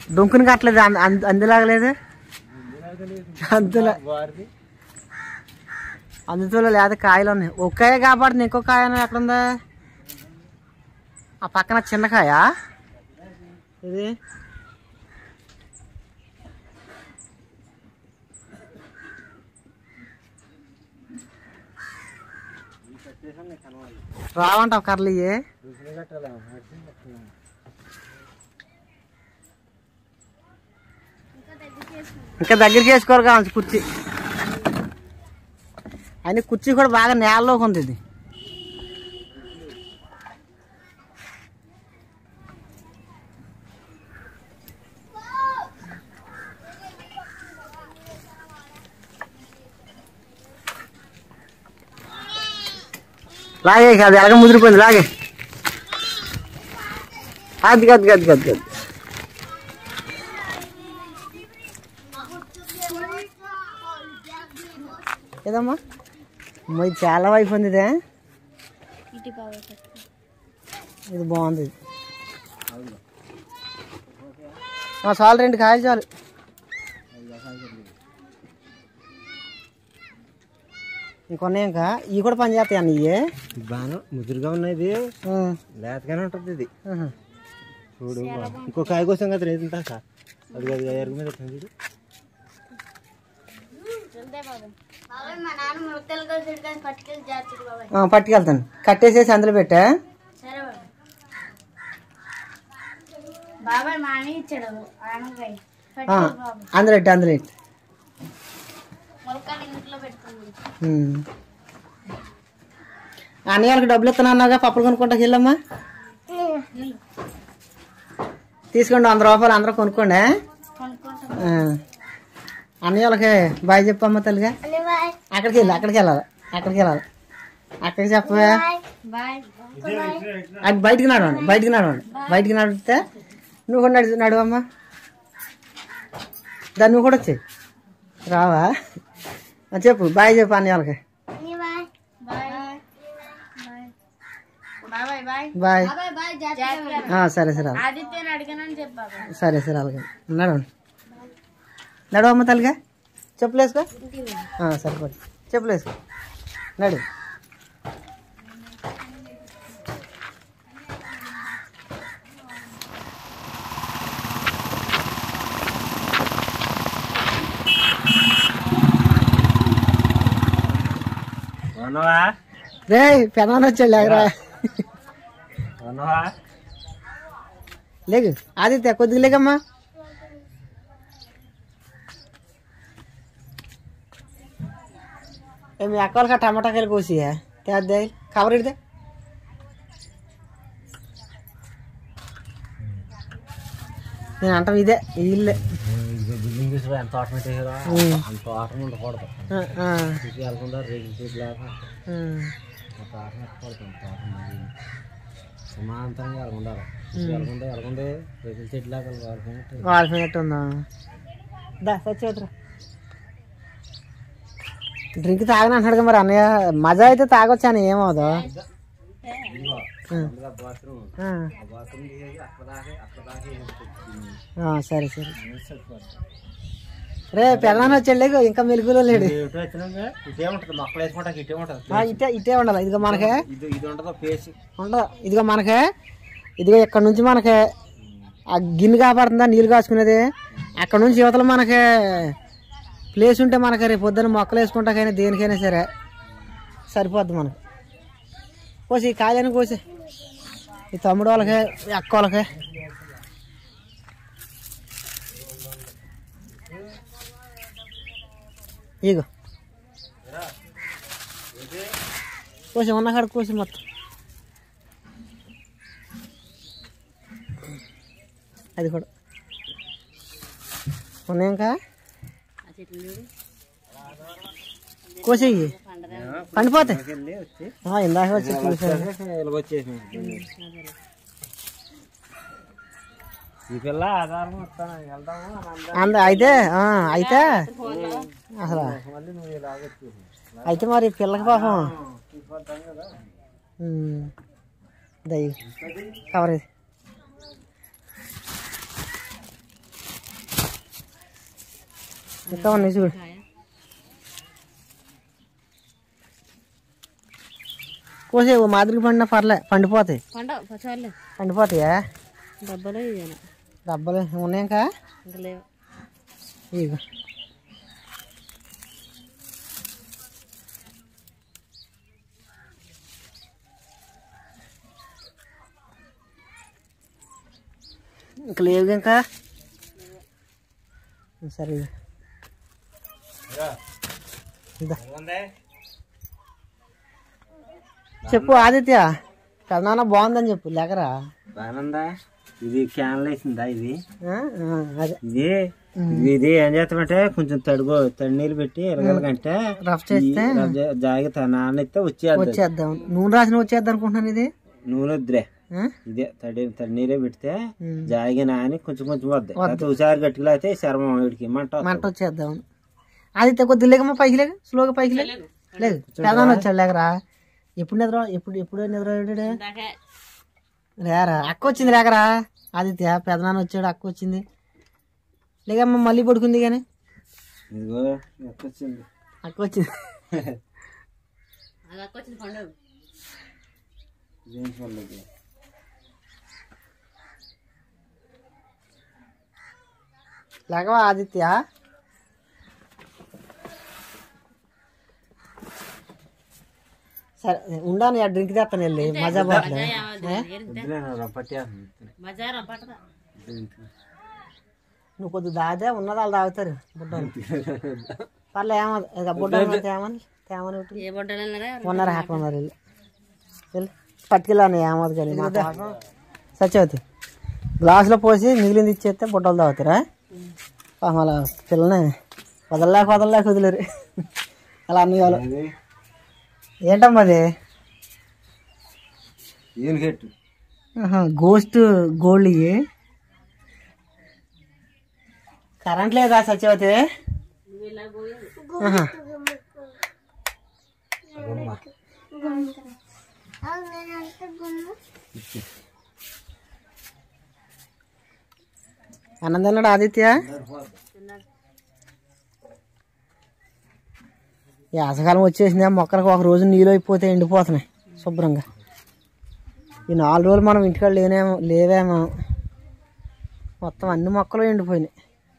డొంకుని కట్టలేదు అంద- అంద- అందులాగలేదు అందులో అందులో లేదా కాయలు ఉన్నాయి ఒక కాయ కాపాడుతుంది ఇంకో కాయ అనేది ఎక్కడ ఉందా ఆ పక్కన చిన్న కాయ ఇది రావంటావు కర్రలు ఇయ్యి ఇంకా దగ్గరికి వేసుకోరు కావచ్చు కుర్చీ అని కుర్చీ కూడా బాగా నేలలోకి ఉంది ఇది లాగే అది ఎలాగ ముదిరిపోయింది లాగే అది గది గది గది గది ఏదమ్మా అమ్మ, ఇది చాలా వైపు ఉంది ఇదే ఇటు బాగా ఇది బాగుంది ఇది. ఆ, చాలు రెండు కాయలు చాలు ఇంకొన్నాయి ఇంకా ఇవి కూడా పని చేస్తాయి అన్న ఇవి బాగా ముదురుగా ఉన్నది ఆ, లేతగానే ఉంటుంది ఇది ఆహా. చూడు ఇంకో కాయ కోసం కదా రేపు దాకా అది అది ఎరుగు మీద వచ్చింది చూడు బాబాయ్ మా నాన్న ముడతలు కలిసి కానీ పట్టుకెళ్ళి జాగ్రత్తగా బాబాయ్ ఆ, పట్టుకెళ్తాను కట్టేసేసి అందులో పెట్టా సరే బాబాయ్ బాబాయ్ మా అన్న ఇచ్చాడు ఆనకాయ ఆ, పట్టుకెళ్ళి బాబాయ్ అందులో పెట్టు అందులో పెట్టు మొలకలు ఇంట్లో పెట్టుకుంది ఉమ్. అన్నయ్య వాళ్ళకి డబ్బులు ఇస్తాను అన్నాగా పప్పులు కొనుక్కుంటా వెళ్ళమ్మా తీసుకోండి వంద రూపాయలు అందరూ కొనుక్కోండి కొనుక్కుంటాం ఆ. అన్నయ్య వాళ్ళకి బాయ్ చెప్పమ్మా తల్లిగా బాయ్ అక్కడికి వెళ్ళి అక్కడికి వెళ్ళాలి అక్కడికి వెళ్ళాలి అక్కడికి చెప్పవే బాయ్ అది బయటికి నడవండి బయటికి నడవండి బయటికి నడిపితే నువ్వు కూడా నడు నడువమ్మా దాన్ని నువ్వు కూడా వచ్చాయి రావా ఆ, చెప్పు బాయ్ చెప్పు అన్నయ్య వాళ్ళకి bye bye bye bye bye bye bye జాగ్రత్త ఆ, సరే సరే అలాగే. ఆదిత్యని అడిగానని చెప్పు బాబాయ్ సరే సరే అలాగే నడవండి నడవమ్మ తల్లిగా చెప్పులు వేసుకో ఆ, సరిపోదు చెప్పులు వేసుకో నడు ఉన్నావా రే పెనాన్ని వచ్చాడు లేకరా ఉన్నావా లేగు ఆదిత్య కొద్దిగా లేకమ్మా ఏ, మీ అక్క వాళ్ళకి టమాటా కాయలు కోసి తేద్దా కవర్ ఇడితే నేను అంటాం ఇదే ఈ ఇల్లే బిల్డింగ్ చూసి ఎంత తోట పెట్టేసారా ఉమ్. అంత తోట ఉండకూడదు ఆ, ఆ, చూసి వెళ్ళకుండా రేగుల చెట్టు లాగా ఉమ్. ఆ తోట పెట్టకూడదు అంత తోట ఉన్నది సమాంతరంగా వెళ్ళకుండాలి చూసి వెళ్ళకుండా వెళ్ళకుండా రేగుల చెట్టు లాగా వాళ్ళకున్నట్టు వాడిపోయినట్టు ఉందా దా సచ్చేవద్దురా డ్రింక్ తాగని అంటాడు మరి అన్నయ్య మజా అయితే తాగొచ్చు అని ఏమవుదు బాత్రూమ్ ఆ, ఆ బాత్రూమ్ తీసేసి అక్కడ దాకా అక్కడ దాకా వేసేసి ఆ, సరే సరే రే పెళ్ళాన్ని వచ్చాడు ఇంకా మెలుగులో లేడు ఇటు వచ్చినాక ఇటే ఉంటుంది మొక్కలు వేసుకుంటా ఇటే ఉంటుంది ఆ, ఇటే ఇటే ఉండాలి ఇదిగో మనకే ఇది ఇది ఉంటుందో పేసి ఉండదు ఇదిగో మనకే ఇదిగో ఇక్కడ నుంచి మనకే ఆ గిన్నె కాపాడుతుందా నీళ్ళు కాచుకునేది అక్కడ నుంచి యువతలు మనకి ప్లేస్ ఉంటే మనకి రేపు పొద్దున్న మొక్కలు వేసుకుంటాకైనా దేనికైనా సరే సరిపోద్ది మనకు కోసి కాయలని కోసి ఈ తమ్ముడు వాళ్ళకి ఈ అక్క వాళ్ళకి ఇగో కోసి ఉన్న కాడ కోసి మొత్తం అది కూడా ఉన్నాయి ఇంకా కోసేయి పండిపోతాయి వెళ్ళి వచ్చి ఆ, ఇందాక వచ్చి చూసాను వచ్చేసి ఈ పిల్ల ఆధారం వస్తాను వెళ్దాము అని అందరూ అంద అయితే ఆ, అయితే అసలు మళ్ళీ నువ్వు ఇలాగ వచ్చేసి అయితే మరి పిల్లకి పాపం తీసుకొద్దాం కదా ఉమ్, దయ్యం కవర్ ఇది ఇంకా ఉన్నాయి చూడు కోసే ఓ మాదిరికి పండినా పర్లే పండిపోతాయి పండ పచ్చవాళ్ళే పండిపోతాయా డబ్బలు ఇదేనా డబ్బలు ఉన్నాయి ఇంకా ఇంకా లేవు ఇగో ఇంకా లేవు ఇంకా సరే ఇగో. ఇదా. చెప్పు ఆదిత్య పెదనాన్న బాగుందని చెప్పు లేకరా బాగుందా ఇది క్యాన్లు వేసిందా ఇది ఆ? ఆ, అదే ఇది ఇది- ఇది ఏం చేస్తామంటే కొంచెం తడుగు తడి నీళ్ళు పెట్టి ఎరగలకంటే రఫ్ చేస్తే జాగ్రత్త నాన్న ఇస్తే వచ్చేద్ది వచ్చేద్దాం నూనె రాసిన వచ్చేద్దాం అనుకుంటున్నాను ఇది నూనె వద్దులే ఆ? ఇదే తడి తడి నీరే పెడితే ఉమ్. జాగి నాని కొంచెం కొంచెం వద్దు అయితే ఒకసారి గట్టిగా అయితే చర్మం వీడికి మంట వస్తుంది. మంట వచ్చేద్దాం ఆదిత్య కొద్ది లేకమ్మా పైకి లేక స్లోగా పైకి లేక లేదు పెదనాన్న వచ్చాడు లేకరా ఎప్పుడు నిద్ర ఎప్పుడు ఎప్పుడు నిద్ర లేరా అక్క వచ్చింది లేకరా ఆదిత్య పెదనాన్న వచ్చాడు అక్క వచ్చింది లేకమ్మా మళ్ళీ పడుకుంది కానీ ఇదిగో ఎక్కొచ్చింది అక్క వచ్చింది అది అక్క వచ్చింది పండుగ ఇదేం చూడలేదు లేకవా ఆదిత్య సరే ఉండాను ఆ డ్రింక్ తెస్తాను వెళ్ళి మజా బాట్లే వద్దులే నా పట్టేస్తుంది బజార్ పట్టదా నువ్వు కొద్ది దాదే ఉన్నది వాళ్ళు తాగుతారు బుడ్డలు పర్లే ఏమది ఇక బుడ్డలు తేమని తేమని ఒకటి ఏ బొడ్డలన్నారా ఉన్నారు హ్యాపీ వెళ్ళి వెళ్ళి పట్టుకెళ్ళాను ఏమది కానీ మా కోసం సత్యవతి గ్లాసులో పోసి మిగిలింది ఇచ్చేస్తే బుడ్డలు తాగుతారా పాపం అలా పిల్లని వదలలేక వదలలేక వదిలేరు అలా అన్ని వాళ్ళు ఇది ఏంటమ్మా అది ఏం గట్టు గోస్ట్ గోల్డ్ ఇవి కరెంట్ లేదా సత్యవతి ఆహా. గుమ్మ అన్నం తిన్నాడు ఆదిత్య వేసవకాలం వచ్చేసింది ఆ మొక్కలకు ఒక రోజు నీళ్ళు అయిపోతే ఎండిపోతున్నాయి శుభ్రంగా ఈ నాలుగు రోజులు మనం ఇంటికాడ లేనేమో లేవేమో మొత్తం అన్ని మొక్కలు ఎండిపోయినాయి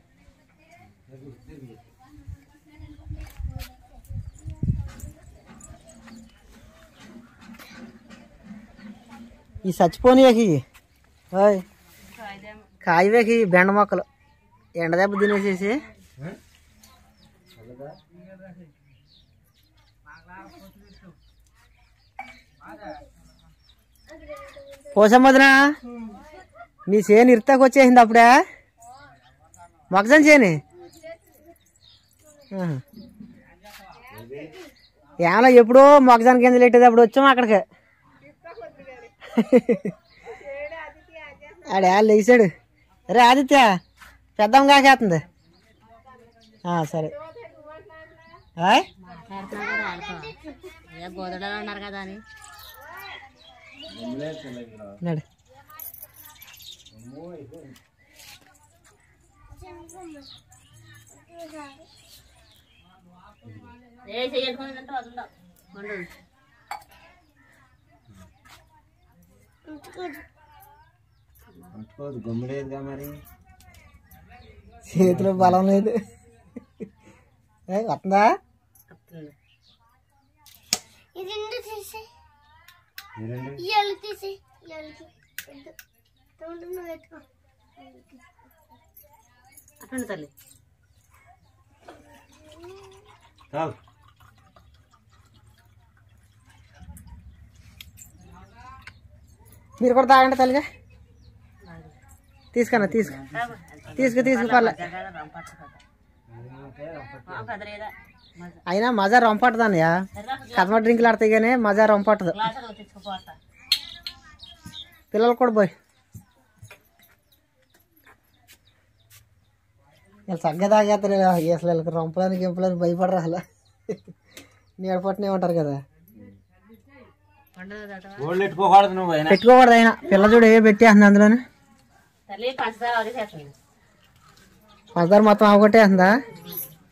ఈ చచ్చిపోనియకి ఓయ్ కాయవేకి బెండ మొక్కలు ఎండదెబ్బ తినేసేసి పోసమ్మదినా మీ చేను ఇర్తాకు వచ్చేసింది అప్పుడే మొక్కజొన్న చేని ఆహా. ఏమన్నా ఎప్పుడో మొక్కజొన్న కింద పెట్టేది అప్పుడు వచ్చాము అక్కడికి ఆడే లేచాడు రే ఆదిత్య పెద్దమ్మ కాకేస్తుంది ఆ, సరే ఆయ్? ఏ గోదడలో ఉన్నారు కదా అని నడు ఏ చెయ్యకుందంటే వదలవు పండు పట్టుకోదు గమ్ములేదుగా మరి చేతిలో బలం లేదు ఏయ్, వస్తుందా ఇది ఎందుకు తీసి ఈ రెండు ఇయ్యాలి తీసి ఇయ్యాలి నువ్వు ఎత్తుకో అట్లా తల్లి తాగు మీరు కూడా తాగండి తల్లిగా తీసుకున్నా తీసుకు తీసుకు తీసుకు పర్లే కదలేదా అయినా మజా రొంపట్టదన్నయ్య కదమ డ్రింకులు ఆడతాయి కానీ మజా రొంపట్టదు గ్లాసులు తెచ్చుకోపోతా పిల్లలు కూడా పోయి వీళ్ళు చక్కగా తాగేస్తారు అసలు వీళ్ళకి రొంపడానికి గింపడానికి భయపడరు అసలు నీడపట్టునే ఉంటారు కదా పండుగ దాటవా గోల్డ్ పెట్టుకోకూడదు నువ్వు అయినా పెట్టుకోకూడదు అయినా పిల్ల చూడు ఏ పెట్టేస్తుంది అందులోనే తల్లి పంచదార అది చేస్తుంది పంచదార మొత్తం అవగొట్టేస్తుందా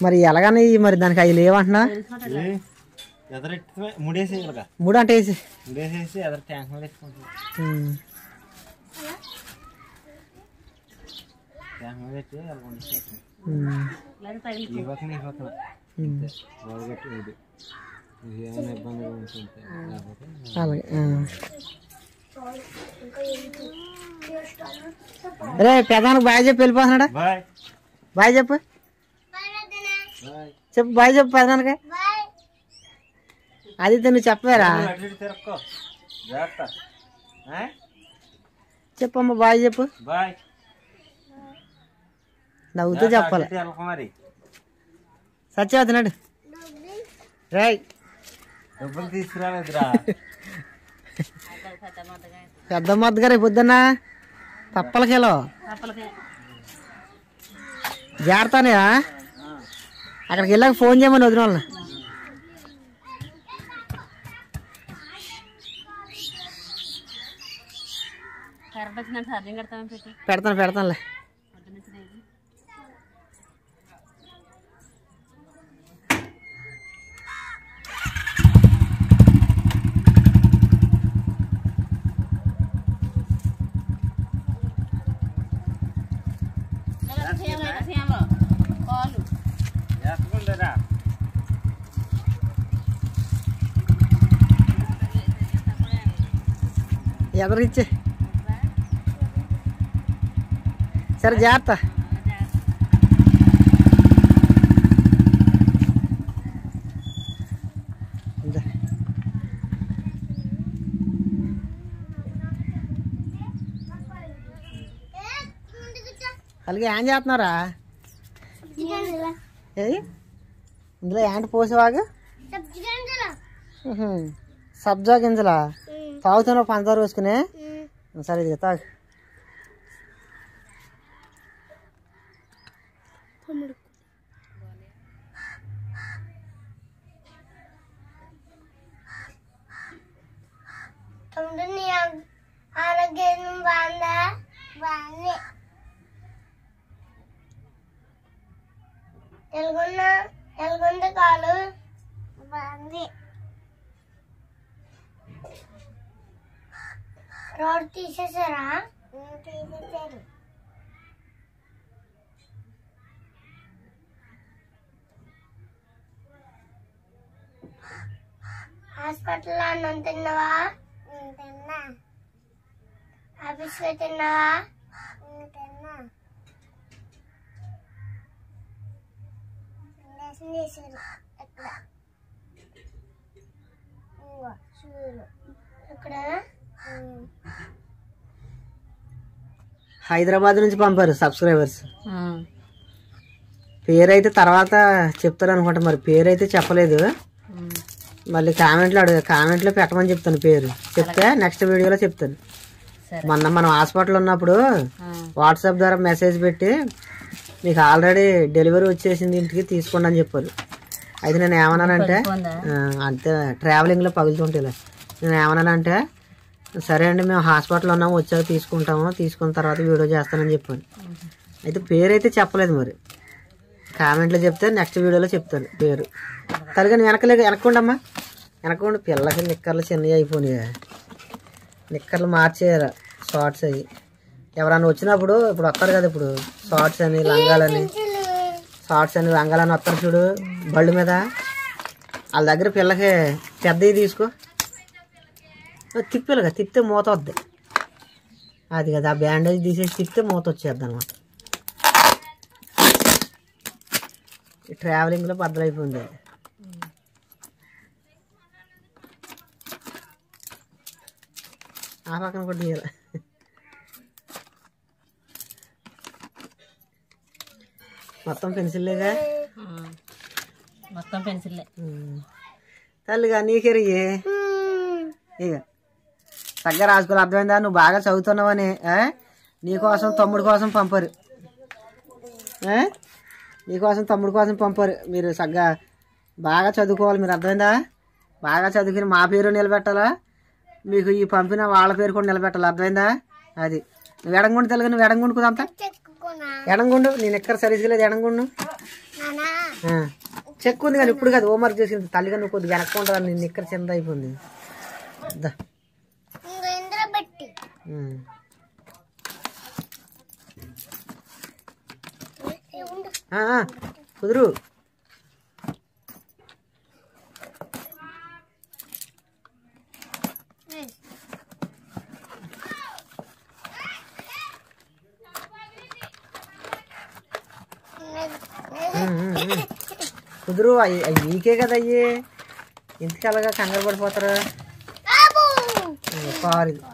మరి ఎలాగని మరి దానికి అవి లేవంటున్నా ఎదరెట్టి ముడేసి ఇలాగా మూడు అంటే వేసి ముడేసేసి ఎదర ట్యాంక్ మీద ఎత్తుకుంటుంది ఉమ్. ట్యాంక్ మీద ఎట్టి అలా వండిపోతుంది ఉమ్. ఈ పక్కన ఈ పక్కన ఉమ్. వరగట్టి ఇది ఇది ఏమైనా ఇబ్బందిగా ఉంటుంది లేకపోతే అలాగే ఆ. రే పెదానికి బాయ్ చెప్పి వెళ్ళిపోతున్నాడా బాయ్ బాయ్ చెప్పు బాయ్ చెప్పు బాయ్ చెప్పు పెదానికి బాయ్ అది నువ్వు చెప్పారా అటు ఇటు తిరక్కో జాగ్రత్త ఆ? చెప్పమ్మ బాయ్ చెప్పు బాయ్ నవ్వుతూ చెప్పాలి అటు ఇటు వెళ్ళకు మరి సత్యవతున్నాడు రాయ్ డబ్బులు తీసుకురాలేదురా పెద్ద మొద్దు గారు పొద్దున్న పప్పల కిలో జాగ్రత్తనే అక్కడికి వెళ్ళాక ఫోన్ చేయమని వదిన వాళ్ళని పెడతాను పెడతానులే ఎత్తకుండరా ఎదరిచ్చే సరే జాగ్రత్త ఇందా. అలాగే ఏం చేస్తున్నారా ఏది ఇందులో ఏంటి పోసేవాగా సబ్జా గింజలా తాగుతున్నావు పంచదార వేసుకునే సరే ఇది తాగు తమ్ముడు నీ ఆరోగ్యం బాగుందా బాగుంది ఎలుగున్న ఎలుగుంది కాలు బాగుంది రోడ్ తీసేసారా తీసేసారు హాస్పిటల్ అన్నం తిన్నావా తిన్నా ఆఫీస్లో తిన్నావా తిన్నా ఇంజక్షన్ చేశారు ఎక్కడ ఇంగో చూడు ఇక్కడ హైదరాబాద్ నుంచి పంపారు సబ్స్క్రైబర్స్ పేరైతే తర్వాత చెప్తారు అనుకుంటా మరి పేరైతే చెప్పలేదు మళ్ళీ కామెంట్లో అడుగు కామెంట్లో పెట్టమని చెప్తాను పేరు చెప్తే నెక్స్ట్ వీడియోలో చెప్తాను మొన్న మనం హాస్పిటల్ ఉన్నప్పుడు వాట్సాప్ ద్వారా మెసేజ్ పెట్టి మీకు ఆల్రెడీ డెలివరీ వచ్చేసింది ఇంటికి తీసుకోండి అని చెప్పారు అయితే నేను ఏమన్నానంటే ఆ, అంతే ట్రావెలింగ్లో పగులుతుంటే నేను ఏమన్నానంటే సరే అండి మేము హాస్పిటల్ ఉన్నాము వచ్చాక తీసుకుంటాము తీసుకున్న తర్వాత వీడియో చేస్తానని చెప్పాను అయితే పేరు అయితే చెప్పలేదు మరి కామెంట్లో చెప్తే నెక్స్ట్ వీడియోలో చెప్తాను పేరు తరగని వెనకలే వెనక్కుండమ్మా వెనక్కుండా పిల్లకి నిక్కర్లు చిన్నవి అయిపోయినాయి నిక్కర్లు మార్చేయాలి షార్ట్స్ అవి ఎవరన్నా వచ్చినప్పుడు ఇప్పుడు వస్తారు కదా ఇప్పుడు షార్ట్స్ అని లంగాలని షార్ట్స్ అని లంగాలని వస్తారు చూడు బళ్ళు మీద వాళ్ళ దగ్గర పిల్లకి పెద్దవి తీసుకో తిప్పాలిగా తిప్పితే మూత వద్ది అది కదా ఆ బ్యాండేజ్ తీసేసి తిప్పితే మూత వచ్చేద్ది అనమాట ట్రావెలింగ్లో బద్దలైపోయింది అది. ఆ పక్కన కూడా తీయాలి మొత్తం పెన్సిల్లేగా మొత్తం పెన్సిల్లే ఉమ్. తల్లిగా నీకెరిగి ఇక తగ్గ రాసుకోవాలి అర్థమైందా నువ్వు బాగా చదువుతున్నావని ఆ? నీకోసం తమ్ముడు కోసం పంపరు ఆ? నీకోసం తమ్ముడు కోసం పంపరు మీరు సగ్గా బాగా చదువుకోవాలి మీరు అర్థమైందా బాగా చదువుకుని మా పేరు నిలబెట్టాలా మీకు ఈ పంపిన వాళ్ళ పేరు కూడా నిలబెట్టాలి అర్థమైందా అది నువ్వు ఎడంగుండు తెలుగు నువ్వు ఎడంగుండు కుదంతా చెక్కుకున్నా ఎడంగుండు నేను ఎక్కడ సరిగ్గా లేదు ఎడంగుండు నానా ఆ. చెక్ ఉంది కానీ ఇప్పుడు కాదు హోంవర్క్ చేసింది తల్లిగా నువ్వు కొద్దిగా వెనక్కుంటుందని నిన్ను ఇక్కడ చిన్న అయిపోయింది దా. ఇంకో ఇందులో పెట్టి ఉమ్. ఉండు ఆ, ఆ, కుదురు ఉమ్, ఉమ్, ఉమ్. కుదురు అయ్యి అయ్యి మీకే కదా అయ్యి ఇంటికి అలాగా కంగారు పడిపోతారు బాబు కారు ఇది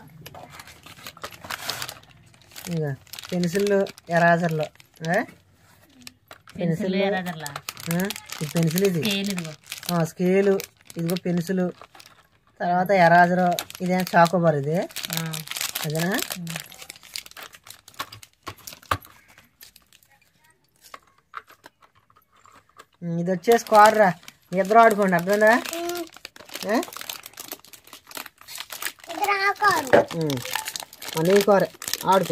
ఇంకా పెన్సిళ్ళు ఎరాజర్లు పెన్సిల్ ఇది పెన్సిల్ ఇది ఆ, స్కేలు ఇదిగో పెన్సిల్ తర్వాత ఎరాజరు ఇదేం చాకోబార్ ఇది అదేనా ఉమ్, ఇది వచ్చేసి కార్ రా మీ ఇద్దరు ఆడుకోండి అర్థమైందా ఏ? ఇద్దరు ఆకారు ఉమ్. ఆ, నీ కారే ఆడుకో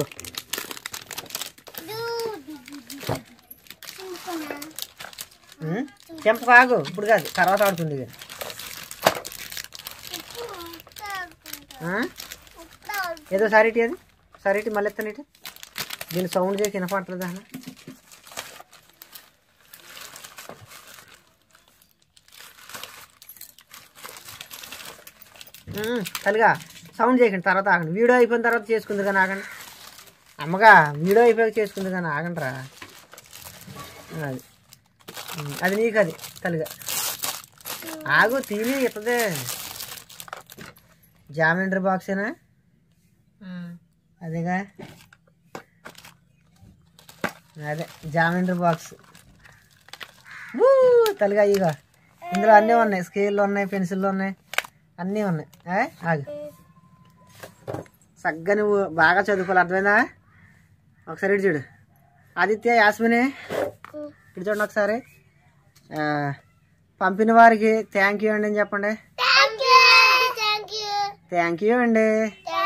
ఉమ్, చెంప కాగు ఇప్పుడు కాదు తర్వాత ఆడుతుంది ఇది ఆ? ఏదో సరిటి అది సరిటి మళ్ళీ ఎత్తనిటి దీని సౌండ్ చేసి వినపడలేదు అసలు ఉమ్, తల్లిగా సౌండ్ చేయకండి తర్వాత ఆగండి వీడియో అయిపోయిన తర్వాత చేసుకుంది కానీ ఆగండి అమ్మగా వీడియో అయిపోయాక చేసుకుంది కానీ ఆగండి రా అది ఉమ్, అది నీకు అది తల్లిగా ఆగు తిని ఇత్తదే జామెంట్రీ బాక్సేనా అదేగా అదే జామెంట్రీ బాక్స్ ఊ, తల్లిగా ఇగో ఇందులో అన్నీ ఉన్నాయి స్కేళ్ళు ఉన్నాయి పెన్సిళ్ళు ఉన్నాయి అన్నీ ఉన్నాయి ఏ? ఆగు సగ్గా నువ్వు బాగా చదువుకోవాలి అర్థమైందా ఒకసారి ఇటు చూడు ఆదిత్య యాస్మిని ఇటు చూడండి ఒకసారి ఆ, పంపిన వారికి థ్యాంక్ యూ అండి అని చెప్పండి thank you thank you thank you అండి థ్యాంక్